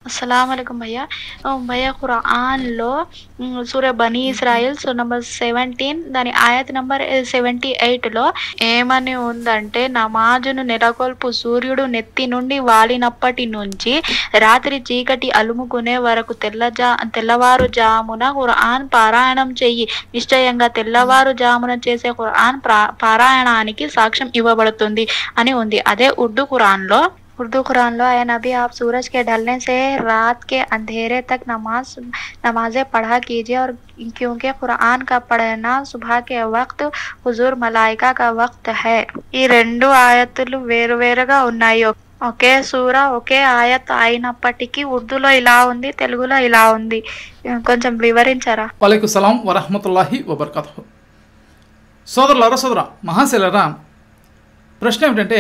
अस्सलाम वालेकुम भैया ఆ, భయ్యా ఖురాన్లో ఉమ్, సూర్య బనీ ఇస్రాయిల్ సో నంబర్ సెవెంటీన్ దాని ఆయత్ నంబర్ సెవెంటీ ఎయిట్లో ఏమని ఉందంటే నమాజును నెలకొల్పు సూర్యుడు నెత్తి నుండి వాలినప్పటి నుంచి రాత్రి చీకటి అలుముకునే వరకు తెల్లజా తెల్లవారుజామున ఖురాన్ పారాయణం చెయ్యి నిశ్చయంగా తెల్లవారుజామున చేసే ఖురాన్ ప్రా- పారాయణానికి సాక్ష్యం ఇవ్వబడుతుంది అని ఉంది అదే ఉర్దూ ఖురాన్లో उर्दू कुरान लो आया नबी आप सूरज के ढलने से रात के अंधेरे तक नमाज नमाजें पढ़ा कीजिए और क्योंकि कुरान का पढ़ना सुबह के वक्त हुजूर मलाइका का वक्त है ఈ రెండు ఆయతులు వేరువేరుగా ఉన్నాయి ఒకే సూర ఒకే ఆయత్ అయినప్పటికీ ఉర్దూలో ఇలా ఉంది తెలుగులో ఇలా ఉంది కొంచెం వివరించరా వాలేకు సలాం వరహమతుల్లాహి వబర్కతు సోదరులారా సోదర మహాశైలరా ప్రశ్న ఏమిటంటే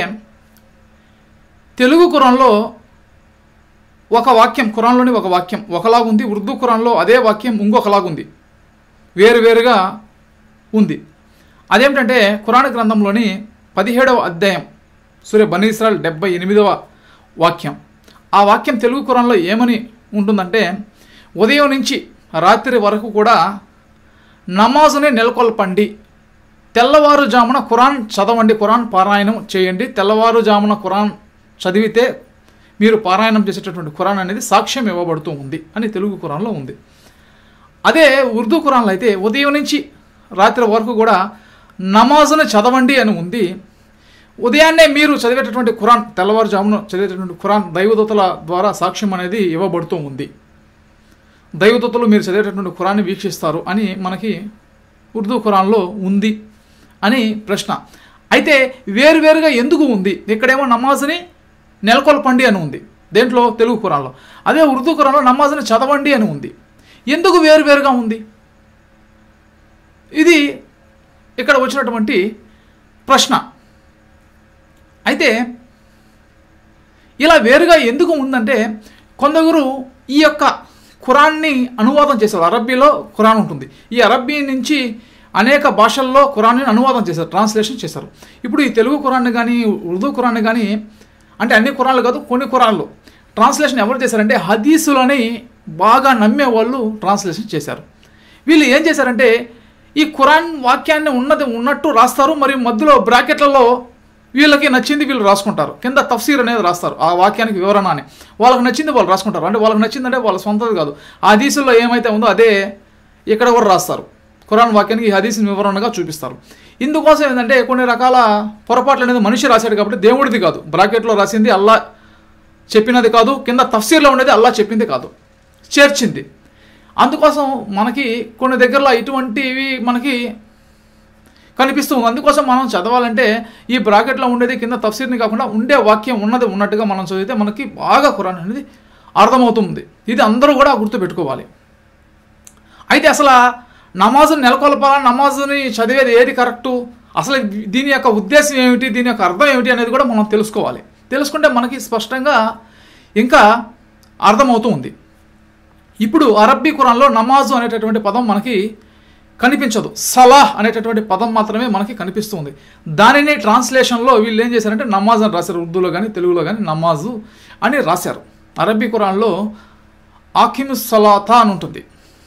తెలుగు కురాన్లో ఒక వాక్యం కురాన్లోని ఒక వాక్యం ఒకలాగుంది ఉర్దూ కురాన్లో అదే వాక్యం ఇంకొకలాగుంది వేరువేరుగా ఉంది అదేమిటంటే కురాన్ గ్రంథంలోని పదిహేడవ అధ్యాయం సూర్య బనీ ఇస్రాయల్ డెబ్బై ఎనిమిదవ వాక్యం ఆ వాక్యం తెలుగు కురాన్లో ఏమని ఉంటుందంటే ఉదయం నుంచి రాత్రి వరకు కూడా నమాజుని నెలకొల్పండి తెల్లవారుజామున ఖురాన్ చదవండి ఖురాన్ పారాయణం చేయండి తెల్లవారుజామున ఖురాన్ చదివితే మీరు పారాయణం చేసేటటువంటి ఖురాన్ అనేది సాక్ష్యం ఇవ్వబడుతూ ఉంది అని తెలుగు ఖురాన్లో ఉంది అదే ఉర్దూ ఖురాన్లో అయితే ఉదయం నుంచి రాత్రి వరకు కూడా నమాజును చదవండి అని ఉంది ఉదయాన్నే మీరు చదివేటటువంటి ఖురాన్ తెల్లవారుజామున చదివేటటువంటి ఖురాన్ దైవదూతల ద్వారా సాక్ష్యం అనేది ఇవ్వబడుతూ ఉంది దైవదూతలు మీరు చదివేటటువంటి ఖురాన్ని వీక్షిస్తారు అని మనకి ఉర్దూ ఖురాన్లో ఉంది అని ప్రశ్న అయితే వేరువేరుగా ఎందుకు ఉంది ఇక్కడేమో నమాజ్ని నెలకొల్పండి అని ఉంది దేంట్లో తెలుగు ఖురాన్లో అదే ఉర్దూ ఖురాన్లో నమాజ్ని చదవండి అని ఉంది ఎందుకు వేరువేరుగా ఉంది ఇది ఇక్కడ వచ్చినటువంటి ప్రశ్న అయితే ఇలా వేరుగా ఎందుకు ఉందంటే కొందరు ఈ యొక్క ఖురాన్ని అనువాదం చేశారు అరబ్బీలో ఖురాన్ ఉంటుంది ఈ అరబ్బీ నుంచి అనేక భాషల్లో ఖురాన్ని అనువాదం చేశారు ట్రాన్స్లేషన్ చేశారు ఇప్పుడు ఈ తెలుగు ఖురాన్ని కానీ ఉర్దూ ఖురాన్ని కానీ అంటే అన్ని ఖురాన్లు కాదు కొన్ని ఖురాన్లు ట్రాన్స్లేషన్ ఎవరు చేశారంటే హదీసులని బాగా నమ్మే వాళ్ళు ట్రాన్స్లేషన్ చేశారు వీళ్ళు ఏం చేశారంటే ఈ ఖురాన్ వాక్యాన్ని ఉన్నది ఉన్నట్టు రాస్తారు మరియు మధ్యలో బ్రాకెట్లలో వీళ్ళకి నచ్చింది వీళ్ళు రాసుకుంటారు కింద తఫ్సీర్ అనేది రాస్తారు ఆ వాక్యానికి వివరణ అని వాళ్ళకి నచ్చింది వాళ్ళు రాసుకుంటారు అంటే వాళ్ళకి నచ్చిందంటే వాళ్ళ సొంతది కాదు ఆ హదీసుల్లో ఏమైతే ఉందో అదే ఇక్కడ కూడా రాస్తారు ఖురాన్ వాక్యానికి ఈ హదీసుని వివరణగా చూపిస్తారు ఇందుకోసం ఏంటంటే కొన్ని రకాల పొరపాట్లు అనేది మనిషి రాశాడు కాబట్టి దేవుడిది కాదు బ్రాకెట్లో రాసింది అల్లా చెప్పినది కాదు కింద తఫ్సీర్లో ఉండేది అల్లా చెప్పింది కాదు చేర్చింది అందుకోసం మనకి కొన్ని దగ్గరలో ఇటువంటివి మనకి కనిపిస్తుంది అందుకోసం మనం చదవాలంటే ఈ బ్రాకెట్లో ఉండేది కింద తఫ్సీర్ని కాకుండా ఉండే వాక్యం ఉన్నది ఉన్నట్టుగా మనం చదివితే మనకి బాగా ఖురాన్ అనేది అర్థమవుతుంది ఇది అందరూ కూడా గుర్తుపెట్టుకోవాలి అయితే అసలు నమాజుని నెలకొల్పాలా నమాజుని చదివేది ఏది కరెక్టు అసలు దీని యొక్క ఉద్దేశం ఏమిటి దీని యొక్క అర్థం ఏమిటి అనేది కూడా మనం తెలుసుకోవాలి తెలుసుకుంటే మనకి స్పష్టంగా ఇంకా అర్థమవుతూ ఉంది ఇప్పుడు అరబ్బీ ఖురాన్లో నమాజు అనేటటువంటి పదం మనకి కనిపించదు సలాహ్ అనేటటువంటి పదం మాత్రమే మనకి కనిపిస్తుంది దానిని ట్రాన్స్లేషన్లో వీళ్ళు ఏం చేశారంటే నమాజ్ అని రాశారు ఉర్దూలో కానీ తెలుగులో కానీ నమాజు అని రాశారు అరబ్బీ ఖురాన్లో ఆకిము సలాతా అని ఉంటుంది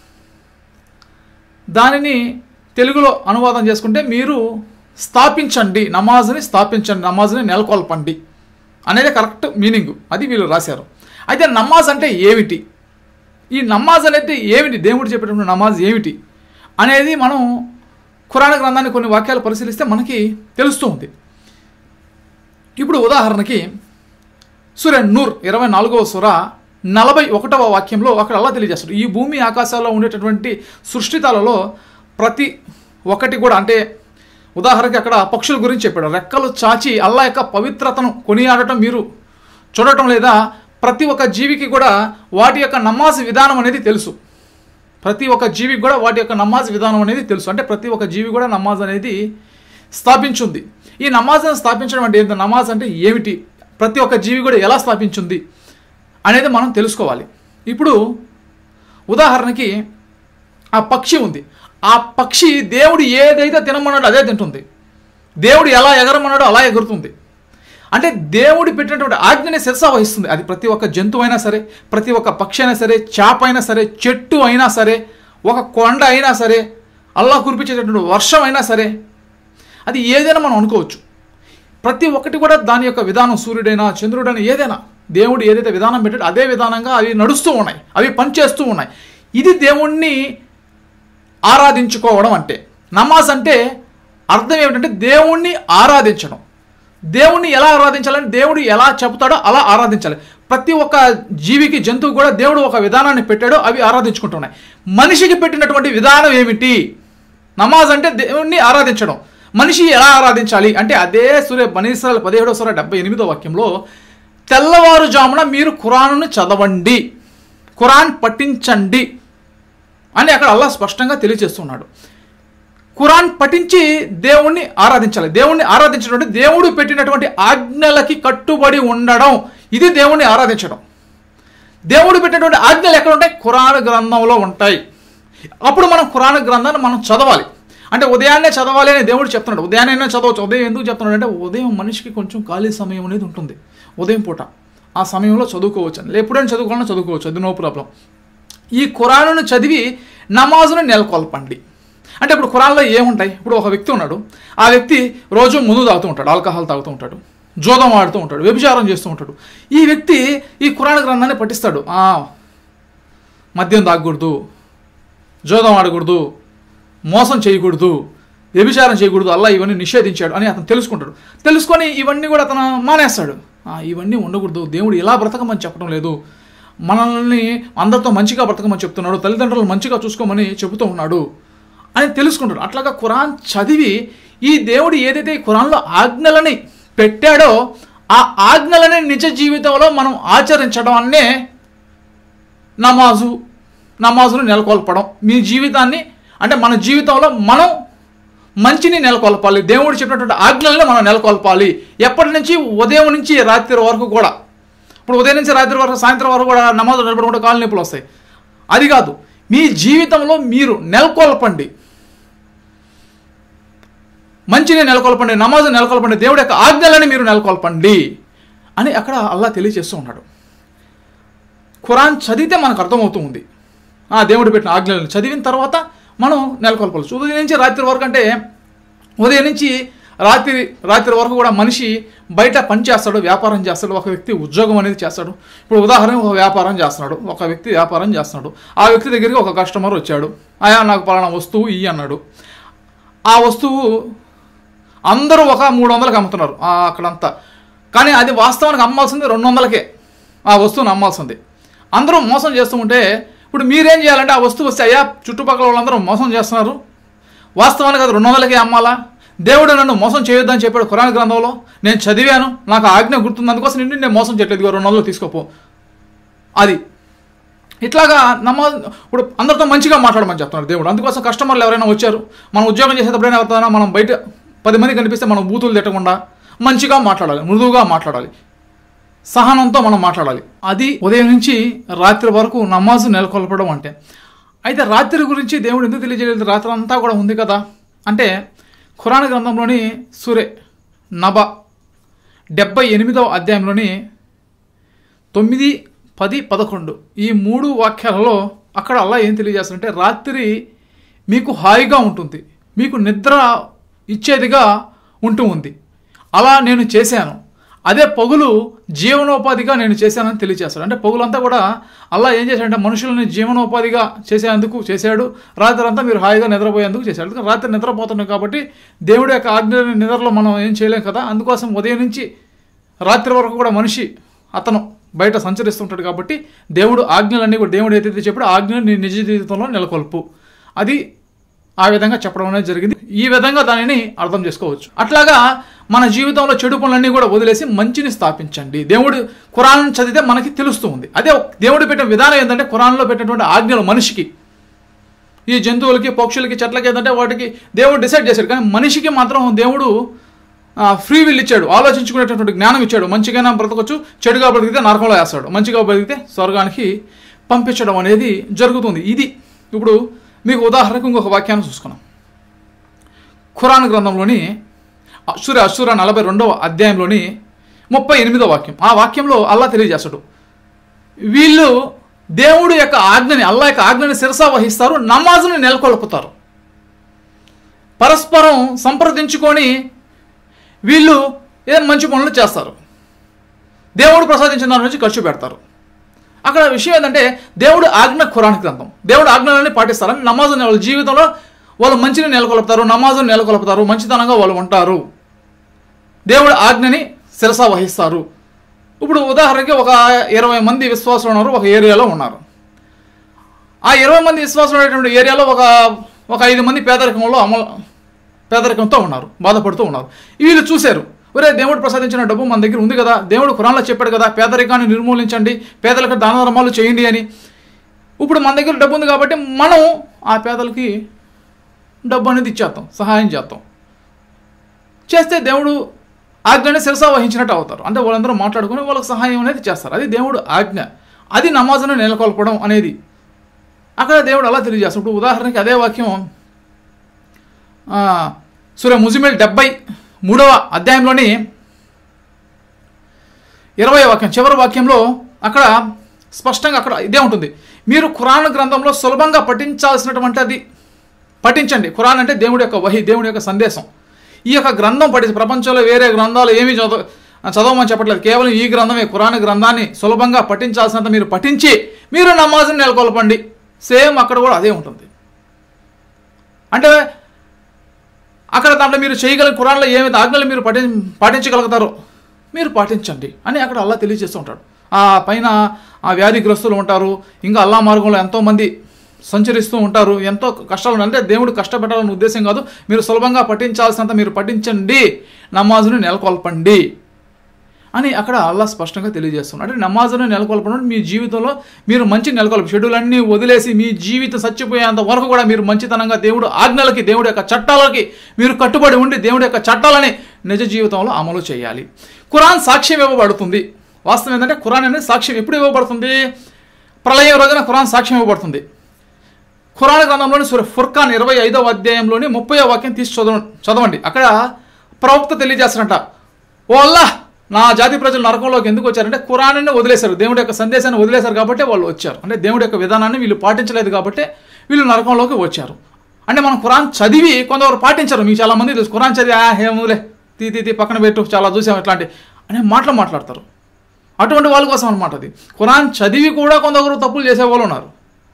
దానిని తెలుగులో అనువాదం చేసుకుంటే మీరు స్థాపించండి నమాజ్ని స్థాపించండి నమాజ్ని నెలకొల్పండి అనేది కరెక్ట్ మీనింగ్ అది వీళ్ళు రాశారు అయితే నమాజ్ అంటే ఏమిటి ఈ నమాజ్ అనేది ఏమిటి దేవుడు చెప్పేటటువంటి నమాజ్ ఏమిటి అనేది మనం ఖురాన్ గ్రంథాన్ని కొన్ని వాక్యాలు పరిశీలిస్తే మనకి తెలుస్తూ ఉంది ఇప్పుడు ఉదాహరణకి సూర్య నూర్ ఇరవై నాలుగవ సుర నలభై ఒకటవ వాక్యంలో అక్కడ అలా తెలియజేస్తాడు ఈ భూమి ఆకాశాల్లో ఉండేటటువంటి సృష్టితాలలో ప్రతి ఒక్కటి కూడా అంటే ఉదాహరణకి అక్కడ పక్షుల గురించి చెప్పాడు రెక్కలు చాచి అల్లా యొక్క పవిత్రతను కొనియాడటం మీరు చూడటం లేదా ప్రతి ఒక్క జీవికి కూడా వాటి యొక్క నమాజ్ విధానం అనేది తెలుసు ప్రతి ఒక్క జీవికి కూడా వాటి యొక్క నమాజ్ విధానం అనేది తెలుసు అంటే ప్రతి ఒక్క జీవి కూడా నమాజ్ అనేది స్థాపించుంది ఈ నమాజ్ని స్థాపించడం అంటే ఏంటి నమాజ్ అంటే ఏమిటి ప్రతి ఒక్క జీవి కూడా ఎలా స్థాపించుంది అనేది మనం తెలుసుకోవాలి ఇప్పుడు ఉదాహరణకి ఆ పక్షి ఉంది ఆ పక్షి దేవుడు ఏదైతే తినమన్నాడో అదే తింటుంది దేవుడు ఎలా ఎగరమన్నాడో అలా ఎగురుతుంది అంటే దేవుడు పెట్టినటువంటి ఆజ్ఞని శిరస వహిస్తుంది అది ప్రతి ఒక్క జంతువు అయినా సరే ప్రతి ఒక్క పక్షి అయినా సరే చేప అయినా సరే చెట్టు అయినా సరే ఒక కొండ అయినా సరే అల్లా కురిపించేటటువంటి వర్షం అయినా సరే అది ఏదైనా మనం అనుకోవచ్చు ప్రతి ఒక్కటి కూడా దాని యొక్క విధానం సూర్యుడైనా చంద్రుడైనా ఏదైనా దేవుడు ఏదైతే విధానం పెట్టాడో అదే విధానంగా అవి నడుస్తూ ఉన్నాయి అవి పనిచేస్తూ ఉన్నాయి ఇది దేవుణ్ణి ఆరాధించుకోవడం అంటే నమాజ్ అంటే అర్థం ఏమిటంటే దేవుణ్ణి ఆరాధించడం దేవుణ్ణి ఎలా ఆరాధించాలని దేవుడు ఎలా చెబుతాడో అలా ఆరాధించాలి ప్రతి ఒక్క జీవికి జంతువు కూడా దేవుడు ఒక విధానాన్ని పెట్టాడో అవి ఆరాధించుకుంటున్నాయి మనిషికి పెట్టినటువంటి విధానం ఏమిటి నమాజ్ అంటే దేవుణ్ణి ఆరాధించడం మనిషి ఎలా ఆరాధించాలి అంటే అదే సూర్య బనీసాల పదిహేడవ సూర డెబ్బై ఎనిమిదో వాక్యంలో తెల్లవారుజామున మీరు ఖురాన్ను చదవండి ఖురాన్ పఠించండి అని అక్కడ అల్లా స్పష్టంగా తెలియజేస్తున్నాడు ఖురాన్ పఠించి దేవుణ్ణి ఆరాధించాలి దేవుణ్ణి ఆరాధించడం అంటే దేవుడు పెట్టినటువంటి ఆజ్ఞలకి కట్టుబడి ఉండడం ఇది దేవుణ్ణి ఆరాధించడం దేవుడు పెట్టినటువంటి ఆజ్ఞలు ఎక్కడ ఉంటాయి ఖురాన్ గ్రంథంలో ఉంటాయి అప్పుడు మనం ఖురాన్ గ్రంథాన్ని మనం చదవాలి అంటే ఉదయాన్నే చదవాలి అని దేవుడు చెప్తున్నాడు ఉదయాన్నే చదవచ్చు ఉదయం ఎందుకు చెప్తున్నాడు అంటే ఉదయం మనిషికి కొంచెం ఖాళీ సమయం అనేది ఉంటుంది ఉదయం పూట ఆ సమయంలో చదువుకోవచ్చు అని ఎప్పుడైనా చదువుకోవాలన్నా చదువుకోవచ్చు అది నో ప్రాబ్లం ఈ ఖురాను చదివి నమాజును నెలకొల్పండి అంటే ఇప్పుడు ఖురాన్లో ఏముంటాయి ఇప్పుడు ఒక వ్యక్తి ఉన్నాడు ఆ వ్యక్తి రోజు ముందు తాగుతూ ఉంటాడు ఆల్కహాల్ తాగుతూ ఉంటాడు జోదం ఆడుతూ ఉంటాడు వ్యభిచారం చేస్తూ ఉంటాడు ఈ వ్యక్తి ఈ ఖురాన్ గ్రంథాన్ని పఠిస్తాడు ఆ, మద్యం తాగకూడదు జోదం ఆడకూడదు మోసం చేయకూడదు వ్యభిచారం చేయకూడదు అల్లా ఇవన్నీ నిషేధించాడు అని అతను తెలుసుకుంటాడు తెలుసుకొని ఇవన్నీ కూడా అతను మానేస్తాడు ఆ, ఇవన్నీ ఉండకూడదు దేవుడు ఇలా బ్రతకమని చెప్పడం లేదు మనల్ని అందరితో మంచిగా బ్రతకమని చెప్తున్నాడు తల్లిదండ్రులు మంచిగా చూసుకోమని చెబుతూ ఉన్నాడు అని తెలుసుకుంటాడు అట్లాగా ఖురాన్ చదివి ఈ దేవుడు ఏదైతే ఈ ఖురాన్లో ఆజ్ఞలని పెట్టాడో ఆ ఆజ్ఞలని నిజ జీవితంలో మనం ఆచరించడం అన్నే నమాజు నమాజును నెలకొల్పడం మీ జీవితాన్ని అంటే మన జీవితంలో మనం మంచిని నెలకొల్పాలి దేవుడు చెప్పినటువంటి ఆజ్ఞలను మనం నెలకొల్పాలి ఎప్పటి నుంచి ఉదయం నుంచి రాత్రి వరకు కూడా ఇప్పుడు ఉదయం నుంచి రాత్రి వరకు సాయంత్రం వరకు కూడా నమాజు నిలబడుకుంటే కాళ్ళు నొప్పులు వస్తాయి అది కాదు మీ జీవితంలో మీరు నెలకొల్పండి మంచిని నెలకొల్పండి నమాజు నెలకొల్పండి దేవుడి యొక్క ఆజ్ఞలని మీరు నెలకొల్పండి అని అక్కడ అల్లా తెలియజేస్తూ ఉన్నాడు ఖురాన్ చదివితే మనకు అర్థమవుతూ ఉంది ఆ దేవుడు పెట్టిన ఆజ్ఞలను చదివిన తర్వాత మనం నెలకొల్పాలి ఉదయం నుంచి రాత్రి వరకు అంటే ఉదయం నుంచి రాత్రి రాత్రి వరకు కూడా మనిషి బయట పని చేస్తాడు వ్యాపారం చేస్తాడు ఒక వ్యక్తి ఉద్యోగం అనేది చేస్తాడు ఇప్పుడు ఉదాహరణకు ఒక వ్యాపారం చేస్తున్నాడు ఒక వ్యక్తి వ్యాపారం చేస్తున్నాడు ఆ వ్యక్తి దగ్గరికి ఒక కస్టమర్ వచ్చాడు ఆయా నాకు పలానా వస్తువు ఇయ్యి అన్నాడు ఆ వస్తువు అందరూ ఒక మూడు వందలకు అమ్ముతున్నారు ఆ అక్కడంతా కానీ అది వాస్తవానికి అమ్మాల్సింది రెండు వందలకే ఆ వస్తువుని అమ్మాల్సింది అందరూ మోసం చేస్తూ ఉంటే ఇప్పుడు మీరేం చేయాలంటే ఆ వస్తువు వస్తే అయ్యా చుట్టుపక్కల వాళ్ళందరూ మోసం చేస్తున్నారు వాస్తవానికి అది రెండు వందలకే అమ్మాలా దేవుడు నన్ను మోసం చేయొద్దని చెప్పాడు ఖురాన్ గ్రంథంలో నేను చదివాను నాకు ఆ ఆజ్ఞ గుర్తుంది అందుకోసం నిన్ను నేను మోసం చేయట్లేదు ఇదిగో రెండు వందలు తీసుకోపో అది ఇట్లాగా నమాజ్ ఇప్పుడు అందరితో మంచిగా మాట్లాడమని చెప్తున్నారు దేవుడు అందుకోసం కస్టమర్లు ఎవరైనా వచ్చారు మనం ఉద్యోగం చేసేటప్పుడైనా ఎవరైనా మనం బయట పది మంది కనిపిస్తే మనం బూతులు తిట్టకుండా మంచిగా మాట్లాడాలి మృదువుగా మాట్లాడాలి సహనంతో మనం మాట్లాడాలి అది ఉదయం నుంచి రాత్రి వరకు నమాజు నెలకొల్పడం అంటే అయితే రాత్రి గురించి దేవుడు ఎందుకు తెలియజేయలేదు రాత్రి అంతా కూడా ఉంది కదా అంటే ఖురాన్ గ్రంథంలోని సూరే నబ డెబ్బై ఎనిమిదవ అధ్యాయంలోని తొమ్మిది పది పదకొండు ఈ మూడు వాక్యాలలో అక్కడ అల్లా ఏం తెలియజేస్తారంటే రాత్రి మీకు హాయిగా ఉంటుంది మీకు నిద్ర ఇచ్చేదిగా ఉంటూ ఉంది అలా నేను చేశాను అదే పగులు జీవనోపాధిగా నేను చేశానని తెలియజేస్తాడు అంటే పగులంతా కూడా అల్లా ఏం చేశాడంటే మనుషులని జీవనోపాధిగా చేసేందుకు చేశాడు రాత్రి అంతా మీరు హాయిగా నిద్రపోయేందుకు చేశాడు అందుకని రాత్రి నిద్రపోతున్నాం కాబట్టి దేవుడి యొక్క ఆజ్ఞ నిద్రలో మనం ఏం చేయలేం కదా అందుకోసం ఉదయం నుంచి రాత్రి వరకు కూడా మనిషి అతను బయట సంచరిస్తుంటాడు కాబట్టి దేవుడు ఆజ్ఞలన్నీ కూడా దేవుడు ఏదైతే చెప్పాడో ఆజ్ఞలు నీ నిజ జీవితంలో నెలకొల్పు అది ఆ విధంగా చెప్పడం అనేది జరిగింది ఈ విధంగా దానిని అర్థం చేసుకోవచ్చు అట్లాగా మన జీవితంలో చెడు పనులన్నీ కూడా వదిలేసి మంచిని స్థాపించండి దేవుడు ఖురాన్ చదివితే మనకి తెలుస్తూ ఉంది అదే దేవుడు పెట్టిన విధానం ఏంటంటే ఖురాన్లో పెట్టినటువంటి ఆజ్ఞలు మనిషికి ఈ జంతువులకి పక్షులకి చెట్లకి ఏంటంటే వాటికి దేవుడు డిసైడ్ చేశాడు కానీ మనిషికి మాత్రం దేవుడు ఫ్రీ విల్ ఇచ్చాడు ఆలోచించుకునేటటువంటి జ్ఞానం ఇచ్చాడు మంచిగా బ్రతకొచ్చు చెడుగా బ్రతికితే నరకంలో వేస్తాడు మంచిగా బ్రతికితే స్వర్గానికి పంపించడం అనేది జరుగుతుంది ఇది ఇప్పుడు మీకు ఉదాహరణకు ఇంకొక వాక్యాన్ని చూసుకున్నాం ఖురాన్ గ్రంథంలోని అసుర అసుర నలభై రెండవ అధ్యాయంలోని ముప్పై ఎనిమిదో వాక్యం ఆ వాక్యంలో అల్లా తెలియజేస్తాడు వీళ్ళు దేవుడు యొక్క ఆజ్ఞని అల్లా యొక్క ఆజ్ఞని శిరసా వహిస్తారు నమాజుని నెలకొల్పుతారు పరస్పరం సంప్రదించుకొని వీళ్ళు ఏదైనా మంచి పనులు చేస్తారు దేవుడు ప్రసాదించిన దాని నుంచి ఖర్చు పెడతారు అక్కడ విషయం ఏంటంటే దేవుడు ఆజ్ఞ ఖురాన్ గ్రంథం దేవుడు ఆజ్ఞలన్నీ పాటిస్తారని నమాజు వాళ్ళ జీవితంలో వాళ్ళు మంచిని నెలకొల్పుతారు నమాజుని నెలకొల్పుతారు మంచితనంగా వాళ్ళు ఉంటారు దేవుడు ఆజ్ఞని శిరసా వహిస్తారు ఇప్పుడు ఉదాహరణకి ఒక ఇరవై మంది విశ్వాసులు ఉన్నారు ఒక ఏరియాలో ఉన్నారు ఆ ఇరవై మంది విశ్వాసులు ఉన్నటువంటి ఏరియాలో ఒక ఒక ఐదు మంది పేదరికంలో అమలు పేదరికంతో ఉన్నారు బాధపడుతూ ఉన్నారు వీళ్ళు చూశారు ఒరే దేవుడు ప్రసాదించిన డబ్బు మన దగ్గర ఉంది కదా దేవుడు ఖురాన్లో చెప్పాడు కదా పేదరికాన్ని నిర్మూలించండి పేదలకు దాన ధర్మాలు చేయండి అని ఇప్పుడు మన దగ్గర డబ్బు ఉంది కాబట్టి మనం ఆ పేదలకి డబ్బు అనేది ఇచ్చేస్తాం సహాయం చేస్తాం చేస్తే దేవుడు ఆజ్ఞని శిరసా వహించినట్టు అవుతారు అంటే వాళ్ళందరూ మాట్లాడుకుని వాళ్ళకి సహాయం అనేది చేస్తారు అది దేవుడు ఆజ్ఞ అది నమాజును నెలకొల్పడం అనేది అక్కడ దేవుడు అలా తెలియజేస్తాడు ఇప్పుడు ఉదాహరణకి అదే వాక్యం ఆ, సూర్య ముజిమిల్ డెబ్బై మూడవ అధ్యాయంలోని ఇరవై వాక్యం చివరి వాక్యంలో అక్కడ స్పష్టంగా అక్కడ ఇదే ఉంటుంది మీరు ఖురాన్ గ్రంథంలో సులభంగా పఠించాల్సినటువంటి అది పఠించండి ఖురాన్ అంటే దేవుడి యొక్క వహి దేవుడి యొక్క సందేశం ఈ యొక్క గ్రంథం పఠించి ప్రపంచంలో వేరే గ్రంథాలు ఏమీ చదవ చదవమని చెప్పట్లేదు కేవలం ఈ గ్రంథమే ఖురాన్ గ్రంథాన్ని సులభంగా పఠించాల్సినంత మీరు పఠించి మీరు నమాజుని నెలకొల్పండి సేమ్ అక్కడ కూడా అదే ఉంటుంది అంటే అక్కడ దాంట్లో మీరు చేయగల ఖురాన్లో ఏమైతే ఆజ్ఞలు మీరు పఠి పాటించగలుగుతారో మీరు పాటించండి అని అక్కడ అల్లా తెలియజేస్తూ ఉంటాడు ఆ పైన ఆ వ్యాధిగ్రస్తులు ఉంటారు ఇంకా అల్లా మార్గంలో ఎంతోమంది సంచరిస్తూ ఉంటారు ఎంతో కష్టాలు ఉన్నాయి. అంటే దేవుడు కష్టపెట్టాలన్న ఉద్దేశం కాదు మీరు సులభంగా పఠించాల్సినంత మీరు పఠించండి నమాజుని నెలకొల్పండి అని అక్కడ అల్లా స్పష్టంగా తెలియజేస్తున్నాడు అంటే నమాజును నెలకొల్పడం మీ జీవితంలో మీరు మంచి నెలకొల్ప షెడ్యూల్ అన్నీ వదిలేసి మీ జీవితం చచ్చిపోయేంత వరకు కూడా మీరు మంచితనంగా దేవుడు ఆజ్ఞలకి దేవుడి యొక్క చట్టాలకి మీరు కట్టుబడి ఉండి దేవుడి యొక్క చట్టాలని నిజ జీవితంలో అమలు చేయాలి ఖురాన్ సాక్ష్యం ఇవ్వబడుతుంది వాస్తవం ఏంటంటే ఖురాన్ అనేది సాక్ష్యం ఎప్పుడు ఇవ్వబడుతుంది ప్రళయం రోజున ఖురాన్ సాక్ష్యం ఇవ్వబడుతుంది ఖురాన్ గ్రంథంలోని సూర్య ఫుర్ఖాన్ ఇరవై ఐదవ అధ్యాయంలోని ముప్పై వాక్యం తీసి చదవ చదవండి అక్కడ ప్రవక్త తెలియజేస్తారంట ఓ అల్లా నా జాతి ప్రజలు నరకంలోకి ఎందుకు వచ్చారంటే ఖురాన్ని వదిలేశారు దేవుడి యొక్క సందేశాన్ని వదిలేశారు కాబట్టి వాళ్ళు వచ్చారు అంటే దేవుడి యొక్క విధానాన్ని వీళ్ళు పాటించలేదు కాబట్టి వీళ్ళు నరకంలోకి వచ్చారు అంటే మనం ఖురాన్ చదివి కొంతవరకు పాటించరు మీకు చాలా మంది తెలుసు ఖురాన్ చదివి ఆ హేములే తీ తీ తీ పక్కన పెట్టు చాలా చూసాం ఇట్లాంటి అనే మాటలు మాట్లాడతారు అటువంటి వాళ్ళ కోసం అనమాట అది ఖురాన్ చదివి కూడా కొందరు తప్పులు చేసే వాళ్ళు ఉన్నారు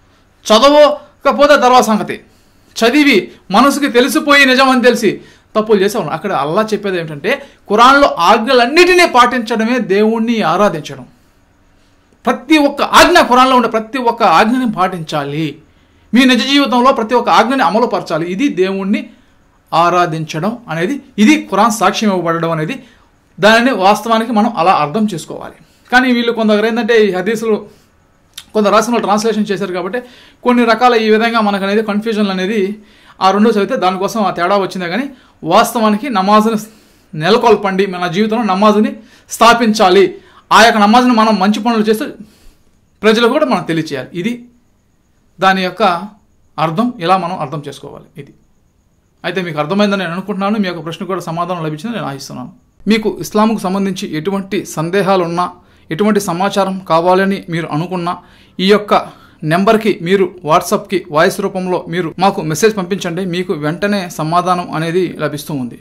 చదవకపోతే తర్వాత సంగతి చదివి మనసుకి తెలిసిపోయి నిజం అని తెలిసి తప్పులు చేసేవాళ్ళు అక్కడ అల్లా చెప్పేది ఏంటంటే ఖురాన్లో ఆజ్ఞలన్నిటినీ పాటించడమే దేవుణ్ణి ఆరాధించడం ప్రతి ఒక్క ఆజ్ఞ ఖురాన్లో ఉండే ప్రతి ఒక్క ఆజ్ఞని పాటించాలి మీ నిజ జీవితంలో ప్రతి ఒక్క ఆజ్ఞని అమలుపరచాలి ఇది దేవుణ్ణి ఆరాధించడం అనేది ఇది ఖురాన్ సాక్ష్యం ఇవ్వబడడం అనేది దానిని వాస్తవానికి మనం అలా అర్థం చేసుకోవాలి కానీ వీళ్ళు కొందరు ఏంటంటే ఈ హదీసులు కొంత రాసిన ట్రాన్స్లేషన్ చేశారు కాబట్టి కొన్ని రకాల ఈ విధంగా మనకు అనేది కన్ఫ్యూజన్ అనేది ఆ రెండో చదివితే దానికోసం ఆ తేడా వచ్చిందే కానీ వాస్తవానికి నమాజుని నెలకొల్పండి మన జీవితంలో నమాజుని స్థాపించాలి ఆ యొక్క నమాజుని మనం మంచి పనులు చేస్తూ ప్రజలకు కూడా మనం తెలియచేయాలి ఇది దాని యొక్క అర్థం ఇలా మనం అర్థం చేసుకోవాలి ఇది అయితే మీకు అర్థమైందని నేను అనుకుంటున్నాను మీ యొక్క ప్రశ్న కూడా సమాధానం లభించిందని నేను ఆశిస్తున్నాను మీకు ఇస్లాంకు సంబంధించి ఎటువంటి సందేహాలు ఉన్నా ఎటువంటి సమాచారం కావాలని మీరు అనుకున్నా ఈ యొక్క నెంబర్కి మీరు వాట్సాప్కి వాయిస్ రూపంలో మీరు మాకు మెసేజ్ పంపించండి మీకు వెంటనే సమాధానం అనేది లభిస్తూ ఉంది